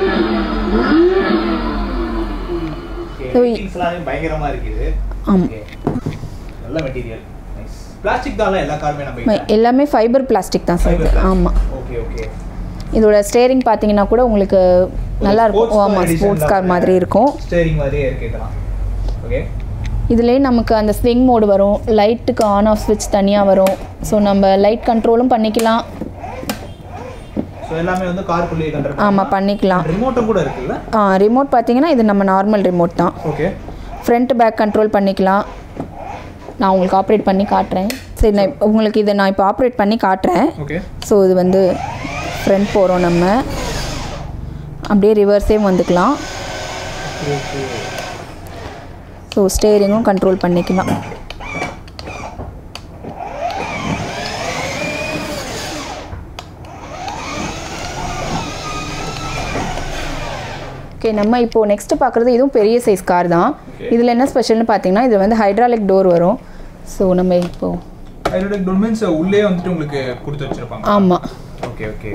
So, லைட்டிங்ஸ்லாம் பயங்கரமா இருக்குது ஆமாம் ஓகே நல்ல மெட்டீரியல் நைஸ் பிளாஸ்டிக் தான் எல்லா காருமே நம்ம எல்லாமே ஃபைபர் பிளாஸ்டிக் தான் சார் ஆமாம் ஓகே ஓகே இதோட ஸ்டேரிங் பார்த்தீங்கன்னா கூட உங்களுக்கு நல்லா இருக்கும் ஆமாம் ஸ்போர்ட்ஸ் கார் மாதிரி இருக்கும் ஸ்டேரிங் மாதிரியே இருக்கு இதெல்லாம் ஓகே இதுலேயே நமக்கு அந்த ஸ்விங் மோடு வரும் லைட்டுக்கு ஆன் ஆஃப் ஸ்விட்ச் தனியாக வரும் ஸோ நம்ம லைட் கண்ட்ரோலும் பண்ணிக்கலாம் ஸோ எல்லாமே வந்து காருக்குள்ளேயே கண்ட்ரோல் ஆமாம் பண்ணிக்கலாம் ரிமோட்டும் கூட இருக்குல்ல ரிமோட் பார்த்தீங்கன்னா இது நம்ம நார்மல் ரிமோட் தான் ஓகே ஃப்ரண்ட் பேக் கண்ட்ரோல் பண்ணிக்கலாம் நான் உங்களுக்கு ஆப்ரேட் பண்ணி காட்டுறேன் சரி நான் இப்ப- உங்களுக்கு இதை நான் இப்போ ஆப்ரேட் பண்ணி காட்டுறேன் ஓகே ஸோ இது வந்து ஃப்ரண்ட் போகிறோம் நம்ம அப்படியே ரிவர்ஸே வந்துக்கலாம் ஸோ ஸ்டேரிங்கும் கண்ட்ரோல் பண்ணிக்கலாம் ஓகே நம்ம இப்போது நெக்ஸ்ட் பார்க்குறது இதுவும் பெரிய சைஸ் கார் தான் இதில் என்ன ஸ்பெஷல்னு பார்த்தீங்கன்னா இது வந்து ஹைட்ராலிக் டோர் வரும் ஸோ நம்ம இப்போது அதோட டொமென்ஸ் உள்ளே வந்துட்டு உங்களுக்கு கொடுத்து வச்சிருப்பாங்க ஆமாம் ஓகே ஓகே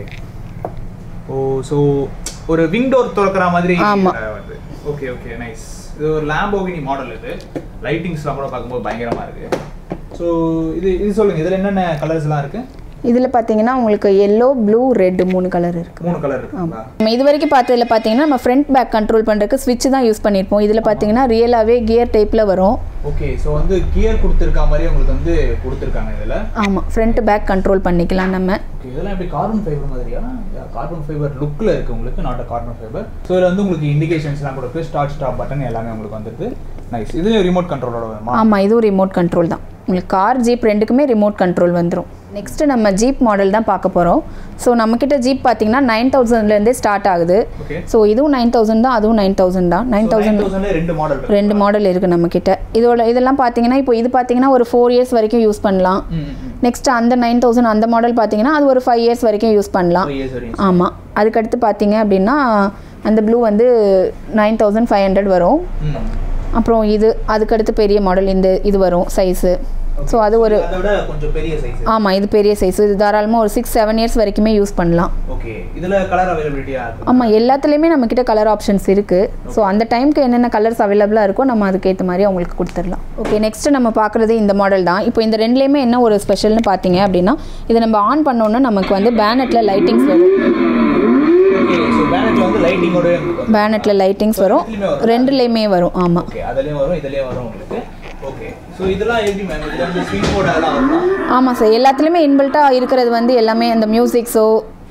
ஓ ஸோ ஒரு விங் டோர் திறக்கிற மாதிரி ஆமா. அஹ், வருது ஓகே ஓகே நைஸ் இது ஒரு லேம்போகினி மாடல் இது லைட்டிங்ஸ்லாம் கூட பார்க்கும்போது பயங்கரமா இருக்கு ஸோ இது இது சொல்லுங்க இதில் என்னென்ன கலர்ஸ்லாம் இருக்கு இதில் பார்த்தீங்கன்னா உங்களுக்கு எல்லோ ப்ளூ ரெட் மூணு கலர் இருக்குது மூணு கலர் இருக்குங்களா நம்ம இது வரைக்கும் பார்த்ததுல பார்த்தீங்கன்னா நம்ம ஃப்ரண்ட் பேக் கண்ட்ரோல் பண்ணுறதுக்கு ஸ்விட்ச் தான் யூஸ் பண்ணியிருப்போம் இதில் பார்த்தீங்கன்னா ரியலாகவே கியர் டைப்பில் வரும் ஓகே ஸோ வந்து கியர் கொடுத்துருக்க மாதிரி உங்களுக்கு வந்து கொடுத்துருக்காங்க இதில் ஆமாம் ஃப்ரண்ட் பேக் கண்ட்ரோல் பண்ணிக்கலாம் நம்ம ஓகே இதெல்லாம் எப்படி கார்பன் ஃபைபர் மாதிரியா கார்பன் ஃபைபர் லுக்கில் இருக்கு உங்களுக்கு not a carbon fibre so இதில் வந்து உங்களுக்கு இண்டிகேஷன்ஸ்லாம் கொடுக்கு ஸ்டார்ட் ஸ்டாப் பட்டன் எல்லாமே உங்களுக்கு வந்துருது நைஸ் இது ரிமோட் கண்ட்ரோலோட வருமா ஆமாம் இதுவும் ரிமோட் கண்ட்ரோல் தான் உங்களுக்கு கார் ஜீப் ரெண்டுக்குமே ரிமோட் கண்ட்ரோல் வந்துடும் நெக்ஸ்ட்டு நம்ம ஜீப் மாடல் தான் பார்க்க போகிறோம் ஸோ நம்மக்கிட்ட ஜீப் பார்த்தீங்கன்னா நைன் தௌசண்ட்லேருந்தே ஸ்டார்ட் ஆகுது ஓகே ஸோ இதுவும் நைன் தௌசண்ட் தான் அதுவும் நைன் தௌசண்ட் தான் நைன் தௌசண்ட் தௌசண்ட்ல ரெண்டு மாடல் ரெண்டு மாடல் இருக்குது நம்மக்கிட்ட இதோட இதெல்லாம் பார்த்தீங்கன்னா இப்போ இது பார்த்தீங்கன்னா ஒரு ஃபோர் இயர்ஸ் வரைக்கும் யூஸ் பண்ணலாம் நெக்ஸ்ட் அந்த நைன் தௌசண்ட் அந்த மாடல் பார்த்தீங்கன்னா அது ஒரு ஃபைவ் இயர்ஸ் வரைக்கும் யூஸ் பண்ணலாம் இயர்ஸ் வரையும் ஆமாம் அதுக்கடுத்து பார்த்தீங்க அப்படின்னா அந்த ப்ளூ வந்து நைன் தௌசண்ட் ஃபைவ் ஹண்ட்ரட் வரும் ம். அப்புறம் இது அதுக்கடுத்து பெரிய மாடல் இந்த இது வரும் சைஸு ஸோ அது ஒரு அதை விட கொஞ்சம் பெரிய சைஸ் ஆமாம் இது பெரிய சைஸ் இது தாராளமாக ஒரு சிக்ஸ் செவன் இயர்ஸ் வரைக்குமே யூஸ் பண்ணலாம் ஓகே இதுல கலர் அவைலபிலிட்டியா இருக்கு ஆமாம் எல்லாத்துலேயுமே நம்மக்கிட்ட கலர் ஆப்ஷன்ஸ் இருக்குது ஸோ அந்த டைம்க்கு என்னென்ன கலர்ஸ் அவைலபிளாக இருக்கோ நம்ம அதுக்கேற்ற மாதிரி அவங்களுக்கு கொடுத்துடலாம் ஓகே நெக்ஸ்ட் நம்ம பார்க்குறது இந்த மாடல் தான் இப்போ இந்த ரெண்டுலேயுமே என்ன ஒரு ஸ்பெஷல்னு பார்த்தீங்க அப்படின்னா இதை நம்ம ஆன் பண்ணோன்னா நமக்கு வந்து பேனட்டில் லைட்டிங்ஸ் வரும் ஓகே ஸோ பேனட்ல வந்து லைட்டிங்கோட பேனட்டில் லைட்டிங்ஸ் வரும் ரெண்டுலேயுமே வரும் ஆமாம் ஓகே அதுலயும் வரும் இதுலயும் வரும் உங்களுக்கு ஓகே ஸோ இதெல்லாம் எப்படி மேம் இதுல வந்து ஸ்வீட் போர்டு அதெல்லாம் வருமா ஆமாம் சார் எல்லாத்துலேயுமே இன்பில்ட்டாக இருக்கிறது வந்து எல்லாமே அந்த மியூசிக்ஸோ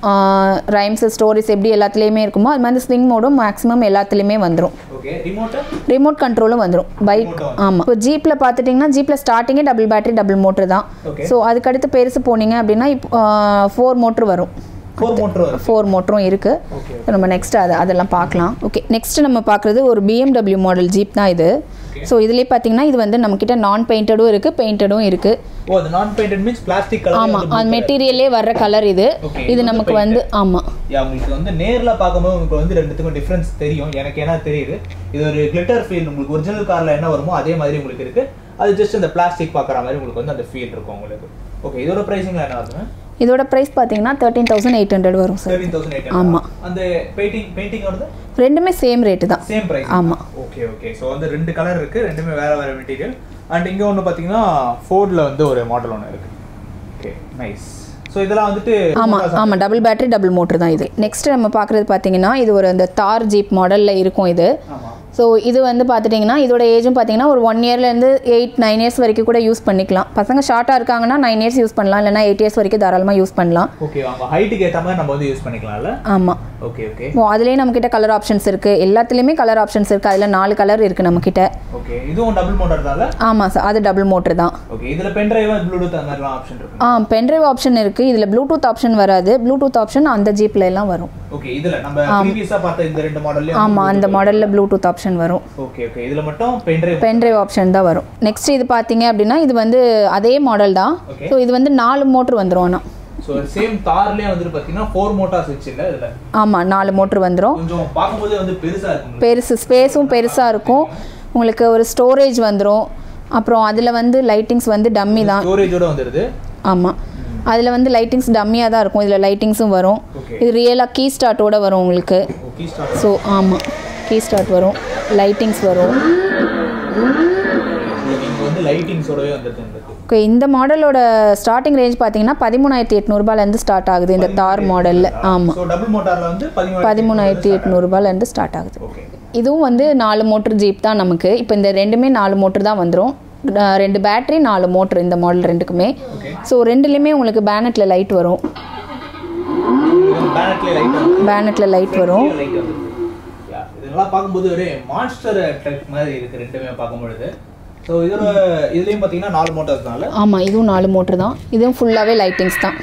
ரைம்ஸ் ஸ்டோரிஸ் எப்படி எல்லாத்துலேயுமே இருக்குமோ அது மாதிரி ஸ்விங் மோடும் மேக்ஸிமம் எல்லாத்துலேயுமே வந்துடும் ஓகே ரிமோட்டு ரிமோட் கண்ட்ரோலும் வந்துடும் பைக் Remote ஆ ஆமாம் இப்போ ஜீப்பில் பார்த்துட்டிங்கன்னா ஜீப்பில் ஸ்டார்டிங்கே டபுள் பேட்டரி டபுள் மோட்ரு தான் Okay. ஸோ அதுக்கடுத்து பெருசு போனீங்க அப்படின்னா இப்போ ஃபோர் மோட்ரு வரும் ஃபோர் மோட்டர் வரும் ஃபோர் மோட்டரும் இருக்குது Okay. நம்ம நெக்ஸ்ட் அது அதெல்லாம் பார்க்கலாம் ஓகே நெக்ஸ்ட் நம்ம பார்க்குறது ஒரு பிஎம்டபிள்யூ மாடல் ஜீப் தான் இது ஸோ இதுலேயே பார்த்தீங்கன்னா இது வந்து நம்மக்கிட்ட நான் பெயிண்டடும் இருக்குது பெயிண்டடும் இருக்குது ஓ அது நான் பெயிண்டட் மீன்ஸ் பிளாஸ்டிக் கலர் ஆமாம் அது மெட்டீரியலே வர்ற கலர் இது Okay, இது இது நமக்கு வந்து வந்து ஆமாம் யா உங்களுக்கு வந்து நேர்ல பார்க்கும்போது உங்களுக்கு வந்து ரெண்டுத்துக்கும் டிஃபரன்ஸ் தெரியும் எனக்கு என்ன தெரியுது இது ஒரு கிளிட்டர் ஃபீல் உங்களுக்கு ஒரிஜினல் கார்ல என்ன வருமோ அதே மாதிரி உங்களுக்கு இருக்கு அது ஜஸ்ட் அந்த பிளாஸ்டிக் பார்க்குற மாதிரி உங்களுக்கு வந்து அந்த ஃபீல் இருக்கும் உங்களுக்கு ஓகே இதோட பிரைசிங் என்ன வருது இதோட ப்ரைஸ் பார்த்தீங்கன்னா தேர்ட்டீன் தௌசண்ட் எயிட் ஹண்ட்ரட் வரும் சார் தேர்ட்டீன் தௌசண்ட் எயிட் ஆமா. அந்த பெயிண்டிங் பெயிண்டிங் வருது ரெண்டுமே சேம் ரேட்டு தான் சேம் பிரைஸ் ஆமா. ஓகே ஓகே ஸோ வந்து ரெண்டு கலர் இருக்கு ரெண்டுமே வேற வேற மெட்டீரியல் அண்ட் இங்க ஒன்று பார்த்தீங்கன்னா ஃபோர்டில் வந்து ஒரு மாடல் ஒன்று இருக்கு ஓகே நைஸ் ஸோ இதெல்லாம் வந்துட்டு ஆமாம் ஆமாம் டபுள் பேட்டரி டபுள் மோட்ரு தான் இது நெக்ஸ்ட் நம்ம பார்க்குறது பார்த்தீங்கன்னா இது ஒரு அந்த தார் ஜீப் மாடலில் இருக்கும் இது ஆமா ஸோ இது வந்து பார்த்துட்டிங்கன்னா இதோட ஏஜும் பார்த்தீங்கன்னா ஒரு ஒன் இயர்லேருந்து எயிட் நைன் இயர்ஸ் வரைக்கும் கூட யூஸ் பண்ணிக்கலாம் பசங்க ஷார்ட்டாக இருக்காங்கன்னா நைன் இயர்ஸ் யூஸ் பண்ணலாம் இல்லைனா எயிட் இயர்ஸ் வரைக்கும் தாராளமாக யூஸ் பண்ணலாம் ஓகே அவங்க ஹைட்டுக்கு ஏற்ற மாதிரி நம்ம வந்து யூஸ் பண்ணிக்கலாம்ல ஆமாம் ஓகே ஓகே ஓ அதுலேயே நம்மக்கிட்ட கலர் ஆப்ஷன்ஸ் இருக்குது எல்லாத்துலேயுமே கலர் ஆப்ஷன்ஸ் இருக்குது அதில் நாலு கலர் இருக்குது நம்மக்கிட்ட ஓகே இதுவும் டபுள் மோட்டர் தான்ல ஆமாம் சார் அது டபுள் மோட்ரு தான் ஓகே இதுல பென் டிரைவ் ப்ளூடூத் அந்த மாதிரிலாம் ஆப்ஷன் இருக்கு ஆ பென்ட்ரைவ் ஆப்ஷன் இருக்குது இதில் ப்ளூடூத் ஆப்ஷன் வராது ப்ளூடூத் ஆப்ஷன் அந்த ஜீப்ல எல்லாம் வரும் ஓகே இதுல நம்ம ப்ரீவியஸா பார்த்த இந்த ரெண்டு மாடல்லயும் ஆமாம் அந்த மாடலில் ப்ளூடூத் ஆப்ஷன் வரும் ஓகே ஓகே இதுல மட்டும் பென் டிரைவ் பென்ட்ரைவ் ஆப்ஷன் தான் வரும் நெக்ஸ்ட் இது பார்த்தீங்க அப்படின்னா இது வந்து அதே மாடல் தான் Okay. ஸோ இது வந்து நாலு மோட்ரு வந்துடும் ஆனால் ஸோ சேம் தார்லயே வந்துட்டு பாத்தீங்கன்னா ஃபோர் மோட்டார்ஸ் வச்சு இல்ல இதுல ஆமாம் நாலு மோட்ரு வந்துடும் கொஞ்சம் பார்க்கும்போதே வந்து பெருசா இருக்கும் பெருசு ஸ்பேஸும் பெருசாக இருக்கும் உங்களுக்கு ஒரு ஸ்டோரேஜ் வந்துடும் அப்புறம் அதில் வந்து லைட்டிங்ஸ் வந்து டம்மி தான் ஸ்டோரேஜோட வந்துருது ஆமாம் அதில் வந்து லைட்டிங்ஸ் டம்மியாக தான் இருக்கும் இதில் லைட்டிங்ஸும் வரும் Okay. இது ரியலாக கீ ஸ்டார்ட்டோட வரும் உங்களுக்கு ஓகே ஸ்டார்ட் ஸோ ஆமாம் கீ ஸ்டார்ட் வரும் லைட்டிங்ஸ் வரும் இங்க வந்து லைட்டிங்ஸோடவே வந்துருது உங்களுக்கு ஓகே இந்த மாடலோட ஸ்டார்டிங் ரேஞ்ச் பார்த்தீங்கன்னா பதிமூணாயிரத்தி எட்நூறுபாலேருந்து ஸ்டார்ட் ஆகுது இந்த தார் மாடலில் ஆமாம் ஸோ டபுள் மோட்டார்ல வந்து பதிமூணாயிரத்தி எட்நூறுபாலேருந்து ஸ்டார்ட் ஆகுது ஓகே இதுவும் வந்து நாலு மோட்ரு ஜீப் தான் நமக்கு இப்போ இந்த ரெண்டுமே நாலு மோட்ரு தான் வந்துடும் ரெண்டு பேட்டரி நாலு மோட்ரு இந்த மாடல் ரெண்டுக்குமே ஸோ ரெண்டுலேயுமே உங்களுக்கு பேனட்டில் லைட் வரும் பேனட்ல லைட் வந்து பேனட்டில் லைட் வரும் லைட் வந்து இதெல்லாம் பார்க்கும்போது ஒரு மான்ஸ்டர் ட்ரக் மாதிரி இருக்கு ரெண்டுமே பார்க்கும்பொழுது ஸோ இதோட இதுலயும் பார்த்தீங்கன்னா நாலு மோட்டார்ஸ்னால ஆமாம் இதுவும் நாலு மோட்ரு தான் இதுவும் ஃபுல்லாகவே லைட்டிங்ஸ் தான்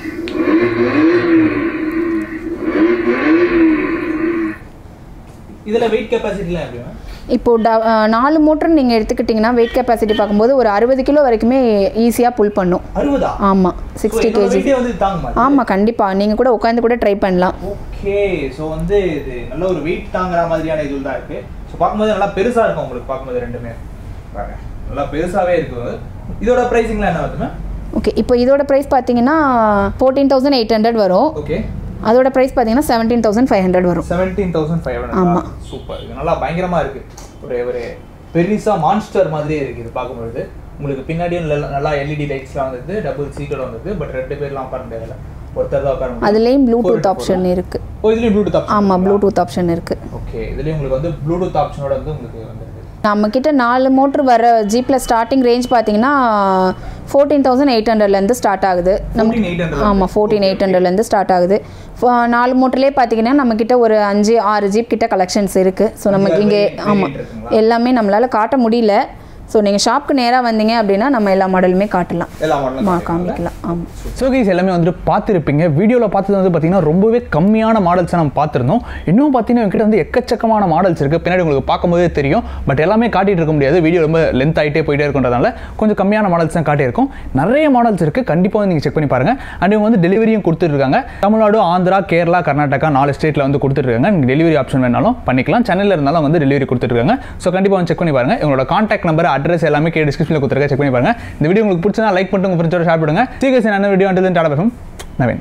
இதுல வெயிட் கெப்பாசிட்டிலாம் எப்படி மேம் இப்போ ட அஹ் நாலு மோட்ரு நீங்கள் எடுத்துக்கிட்டிங்கன்னா வெயிட் கெப்பாசிட்டி பார்க்கும்போது ஒரு அறுபது கிலோ வரைக்குமே ஈஸியாக புல் பண்ணும் அறுபதா ஆமாம் சிக்ஸ்டி கேஜி வெயிட்டே வந்து தாங்குமா ஆமாம் கண்டிப்பாக நீங்கள் கூட உட்காந்து கூட ட்ரை பண்ணலாம் ஓகே ஸோ வந்து இது நல்ல ஒரு வெயிட் தாங்குற மாதிரியான இது தான் இருக்கு ஸோ பார்க்கும்போது நல்லா பெருசா இருக்கும் உங்களுக்கு பார்க்கும்போது ரெண்டுமே பாருங்க நல்லா பெருசாவே இருக்கு இதோட பிரைசிங்லாம் என்ன வருது மேம் ஓகே இப்போ இதோட ப்ரைஸ் பார்த்தீங்கன்னா ஃபோர்டீன் தௌசண்ட் எயிட் ஹண்ட்ரட் வரும் ஓகே அதோட ப்ரைஸ் பார்த்தீங்கன்னா செவன்டீன் தௌசண்ட் ஃபைவ் ஹண்ட்ரட் வரும் செவன்டீன் தௌசண்ட் ஃபைவ் ஆமா. ஹண்ட்ரட் சூப்பர் இது நல்லா பயங்கரமா இருக்கு ஒரு ஒரு பெருசா மான்ஸ்டர் மாதிரியே இருக்கு இது பார்க்கும்பொழுது உங்களுக்கு பின்னாடியும் நல்ல- நல்லா எல்இடி லைட்ஸ்லாம் வந்தது டபுள் சீட்டோட வந்தது பட் ரெண்டு பேர்லாம் உட்கார முடியாது ஒருத்தர் தான் உட்கார முடியும் அதுலேயும் ப்ளூடூத் Fold ஆப்ஷன் போடலாம். இருக்குது ஓ இதுலயும் ப்ளூடூத் ஆப்ஷன் ஆமாம் ப்ளூடூத் ஆப்ஷன் இருக்குது ஓகே இதுலயும் உங்களுக்கு வந்து ப்ளூடூத் ஆப்ஷனோட வந்து உங்களுக்கு வந்துருக்கு நம்மக்கிட்ட நாலு மோட்ரு வர ஜீப்பில் ஸ்டார்டிங் ரேஞ்ச் பார்த்தீங்கன்னா ஃபோர்டீன் தௌசண்ட் எயிட் ஹண்ட்ரட்லேருந்து ஸ்டார்ட் ஆகுது நமக்கு 14,800 ஆமாம் ஃபோர்டீன் எயிட் ஹண்ட்ரட்லேருந்து ஸ்டார்ட் ஆகுது ஃப- நாலு மோட்டர்லேயே பார்த்தீங்கன்னா நம்மக்கிட்ட ஒரு அஞ்சு ஆறு ஜீப் கிட்ட கலெக்ஷன்ஸ் இருக்குது ஸோ நமக்கு அஞ்சு, இங்கே ஆறு variant ஆமாம் இருக்குங்களா? எல்லாமே நம்மளால் காட்ட முடியல ஸோ நீங்கள் ஷாப்க்கு நேராக வந்தீங்க அப்படின்னா நம்ம எல்லா மாடலுமே காட்டலாம் எல்லா மாடலும் மா காமிக்கலாம் ஆமாம் ஸோ கைஸ் எல்லாமே வந்துட்டு பார்த்துருப்பீங்க வீடியோவில் பார்த்தது வந்து பார்த்தீங்கன்னா ரொம்பவே கம்மியான மாடல்ஸை நம்ம பார்த்துருந்தோம் இன்னும் பார்த்தீங்கன்னா என்கிட்ட வந்து எக்கச்சக்கமான மாடல்ஸ் இருக்குது பின்னாடி உங்களுக்கு பார்க்கும்போதே தெரியும் பட் எல்லாமே காட்டிட்டு இருக்க முடியாது வீடியோ ரொம்ப லென்த் ஆகிட்டே போயிட்டே இருக்குன்றதால கொஞ்சம் கம்மியான மாடல்ஸ் தான் காட்டியிருக்கோம் நிறைய மாடல்ஸ் இருக்குது கண்டிப்பாக வந்து நீங்கள் செக் பண்ணி பாருங்கள் அண்ட் இவங்க வந்து டெலிவரியும் கொடுத்துருக்காங்க தமிழ்நாடு ஆந்திரா கேரளா கர்நாடகா நாலு ஸ்டேட்டில் வந்து கொடுத்துருக்காங்க நீங்கள் டெலிவரி ஆப்ஷன் வேணாலும் பண்ணிக்கலாம் சென்னையில் இருந்தாலும் வந்து டெலிவரி கொடுத்துருக்காங்க ஸோ கண்டிப்பாக வந்து செக் பண்ணி பாருங்கள் இவங்களோட கான்டாக்ட் நம்பர் அட்ரஸ் எல்லாமே கே டிஸ்கிரிப்ஷனில் கொடுத்துருக்கேன் செக் பண்ணி பாருங்க இந்த வீடியோ உங்களுக்கு பிடிச்சா லைக் பண்ணிட்டு உங்கள் ஃப்ரெண்ட்ஸோட ஷேர் பண்ணுங்க சீக்கிரம் என்ன வீடியோ வந்து டாடா பேசும் நவீன்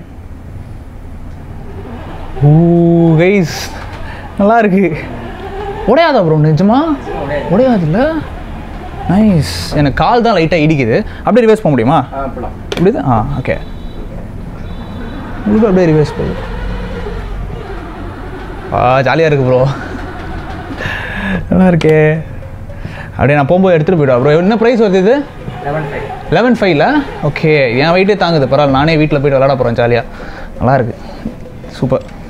ஓ கைஸ் நல்லா இருக்கு உடையாதா ப்ரோ நிஜமா உடையாதுல்ல நைஸ் எனக்கு கால் தான் லைட்டாக இடிக்குது அப்படியே ரிவர்ஸ் போக முடியுமா இப்படி ஆ ஓகே உங்களுக்கு அப்படியே ரிவர்ஸ் போகுது ஆ ஜாலியாக இருக்கு ப்ரோ நல்லா இருக்கே அப்படியே நான் போகும்போது எடுத்துகிட்டு போய்டுவா ப்ரோ என்ன ப்ரைஸ் வருது இது லெவன் ஃபைவ்ல ஓகே என் வெயிட்டே தாங்குது பரவாயில்ல நானே வீட்டில் போயிட்டு விளாட போகிறேன் ஜாலியாக நல்லா இருக்கு சூப்பர்